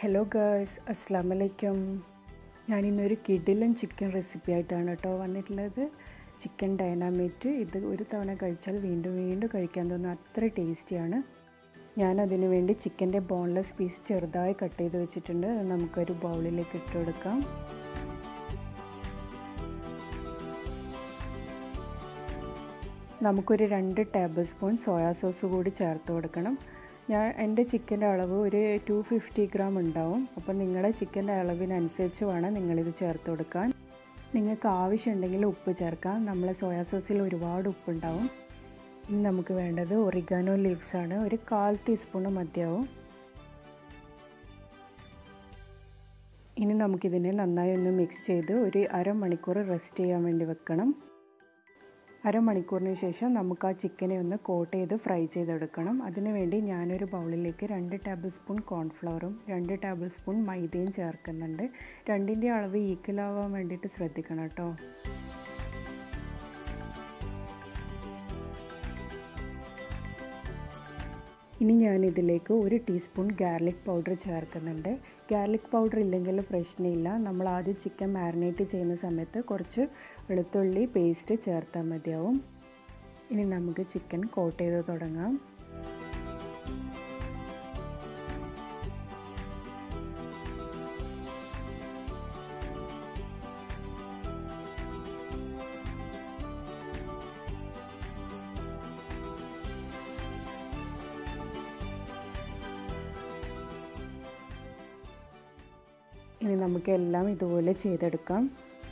hello girls അസ്സാം വലൈക്കും ഞാനിന്നൊരു കിഡിലൻ ചിക്കൻ റെസിപ്പി ആയിട്ടാണ് കേട്ടോ വന്നിട്ടുള്ളത് ചിക്കൻ ഡൈനാമേറ്റ് ഇത് ഒരു തവണ കഴിച്ചാൽ വീണ്ടും വീണ്ടും കഴിക്കാൻ തോന്നുന്ന അത്ര ടേസ്റ്റിയാണ് ഞാനതിനു വേണ്ടി ചിക്കൻ്റെ ബോൺലെസ് പീസ് ചെറുതായി കട്ട് ചെയ്ത് വെച്ചിട്ടുണ്ട് അത് നമുക്കൊരു ബൗളിലേക്ക് ഇട്ട് കൊടുക്കാം നമുക്കൊരു രണ്ട് ടേബിൾ സ്പൂൺ സോയാ സോസ് കൂടി ചേർത്ത് കൊടുക്കണം ഞാൻ എൻ്റെ ചിക്കൻ്റെ അളവ് ഒരു ടു ഫിഫ്റ്റി ഗ്രാം ഉണ്ടാവും അപ്പോൾ നിങ്ങളുടെ ചിക്കൻ്റെ അളവിനനുസരിച്ച് വേണം നിങ്ങളിത് ചേർത്ത് കൊടുക്കാൻ നിങ്ങൾക്ക് ആവശ്യമുണ്ടെങ്കിൽ ഉപ്പ് ചേർക്കാം നമ്മളെ സോയാ സോസിൽ ഒരുപാട് ഉപ്പുണ്ടാവും ഇനി നമുക്ക് വേണ്ടത് ഒറിഗാനോ ലീവ്സ് ആണ് ഒരു കാൽ ടീസ്പൂൺ മതിയാവും ഇനി നമുക്കിതിനെ നന്നായി ഒന്ന് മിക്സ് ചെയ്ത് ഒരു അരമണിക്കൂർ റെസ്റ്റ് ചെയ്യാൻ വേണ്ടി വെക്കണം അരമണിക്കൂറിന് ശേഷം നമുക്ക് ആ ചിക്കനെ ഒന്ന് കോട്ട് ചെയ്ത് ഫ്രൈ ചെയ്തെടുക്കണം അതിനുവേണ്ടി ഞാനൊരു ബൗളിലേക്ക് രണ്ട് ടേബിൾ സ്പൂൺ കോൺഫ്ലവറും രണ്ട് ടേബിൾ സ്പൂൺ മൈദയും ചേർക്കുന്നുണ്ട് രണ്ടിൻ്റെ അളവ് ഈക്വലാവാൻ വേണ്ടിയിട്ട് ശ്രദ്ധിക്കണം കേട്ടോ ഇനി ഞാനിതിലേക്ക് ഒരു ടീസ്പൂൺ ഗാർലിക് പൗഡർ ചേർക്കുന്നുണ്ട് ഗാർലിക് പൗഡർ ഇല്ലെങ്കിൽ പ്രശ്നമില്ല നമ്മൾ ആദ്യം ചിക്കൻ മാരിനേറ്റ് ചെയ്യുന്ന സമയത്ത് കുറച്ച് വെളുത്തുള്ളി പേസ്റ്റ് ചേർത്താൽ മതിയാവും ഇനി നമുക്ക് ചിക്കൻ കോട്ട് ചെയ്ത് തുടങ്ങാം ഇനി നമുക്ക് എല്ലാം ഇതുപോലെ ചെയ്തെടുക്കാം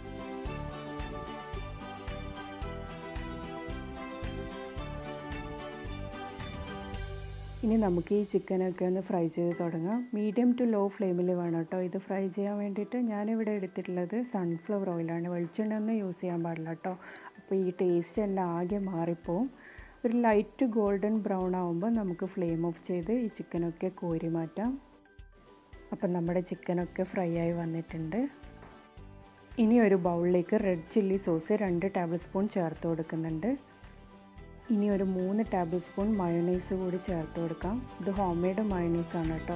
ഇനി നമുക്ക് ഈ ചിക്കനൊക്കെ ഒന്ന് ഫ്രൈ ചെയ്ത് തുടങ്ങാം മീഡിയം ടു ലോ ഫ്ലെയിമിൽ വേണം കേട്ടോ ഇത് ഫ്രൈ ചെയ്യാൻ വേണ്ടിയിട്ട് ഞാനിവിടെ എടുത്തിട്ടുള്ളത് സൺഫ്ലവർ ഓയിലാണ് വെളിച്ചെണ്ണ ഒന്നും യൂസ് ചെയ്യാൻ പാടില്ല കേട്ടോ അപ്പോൾ ഈ ടേസ്റ്റ് എല്ലാം ആകെ മാറിപ്പോവും ഒരു ലൈറ്റ് ഗോൾഡൻ ബ്രൗൺ ആകുമ്പോൾ നമുക്ക് ഫ്ലെയിം ഓഫ് ചെയ്ത് ഈ ചിക്കനൊക്കെ കോരി മാറ്റാം അപ്പം നമ്മുടെ ചിക്കനൊക്കെ ഫ്രൈ ആയി വന്നിട്ടുണ്ട് ഇനി ഒരു ബൗളിലേക്ക് റെഡ് ചില്ലി സോസ് രണ്ട് ടേബിൾ സ്പൂൺ ചേർത്ത് കൊടുക്കുന്നുണ്ട് ഇനി ഒരു മൂന്ന് ടേബിൾ സ്പൂൺ മയോണൈസ് കൂടി ചേർത്ത് കൊടുക്കാം ഇത് ഹോം മെയ്ഡ് മയോണൈസ് ആണ് കേട്ടോ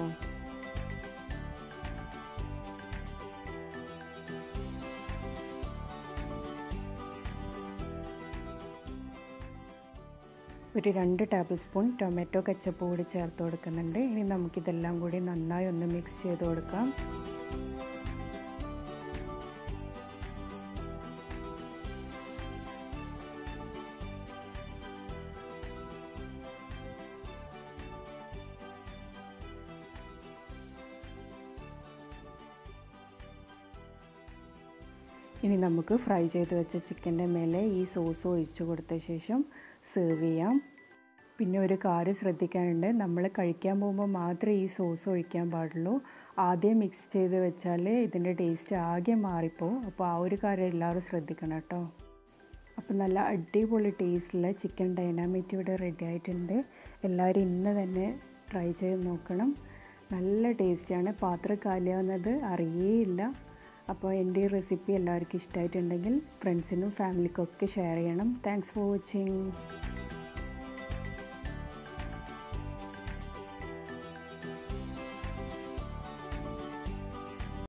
ഒരു രണ്ട് ടേബിൾ സ്പൂൺ ടൊമാറ്റോ കച്ചപ്പ് കൂടി ചേർത്ത് കൊടുക്കുന്നുണ്ട് ഇനി നമുക്കിതെല്ലാം കൂടി നന്നായി ഒന്ന് മിക്സ് ചെയ്ത് കൊടുക്കാം ഇനി നമുക്ക് ഫ്രൈ ചെയ്ത് വെച്ച ചിക്കൻ്റെ മേലെ ഈ സോസ് ഒഴിച്ച് കൊടുത്ത ശേഷം സെർവ് ചെയ്യാം പിന്നെ ഒരു കാര്യം ശ്രദ്ധിക്കാനുണ്ട് നമ്മൾ കഴിക്കാൻ പോകുമ്പോൾ മാത്രമേ ഈ സോസ് ഒഴിക്കാൻ പാടുള്ളൂ ആദ്യം മിക്സ് ചെയ്ത് വെച്ചാൽ ഇതിൻ്റെ ടേസ്റ്റ് ആകെ മാറിപ്പോവും അപ്പോൾ ആ ഒരു കാര്യം എല്ലാവരും ശ്രദ്ധിക്കണം കേട്ടോ അപ്പോൾ നല്ല അടിപൊളി ടേസ്റ്റിലുള്ള ചിക്കൻ ഡൈനാമിറ്റ് ഇവിടെ റെഡി ആയിട്ടുണ്ട് എല്ലാവരും ഇന്ന് തന്നെ ട്രൈ ചെയ്ത് നോക്കണം നല്ല ടേസ്റ്റിയാണ് പാത്രം കാലിയാവുന്നത് അറിയേയില്ല അപ്പോൾ എൻ്റെ ഈ റെസിപ്പി എല്ലാവർക്കും ഇഷ്ടമായിട്ടുണ്ടെങ്കിൽ ഫ്രണ്ട്സിനും ഫാമിലിക്കും ഒക്കെ ഷെയർ ചെയ്യണം താങ്ക്സ് ഫോർ വാച്ചിങ്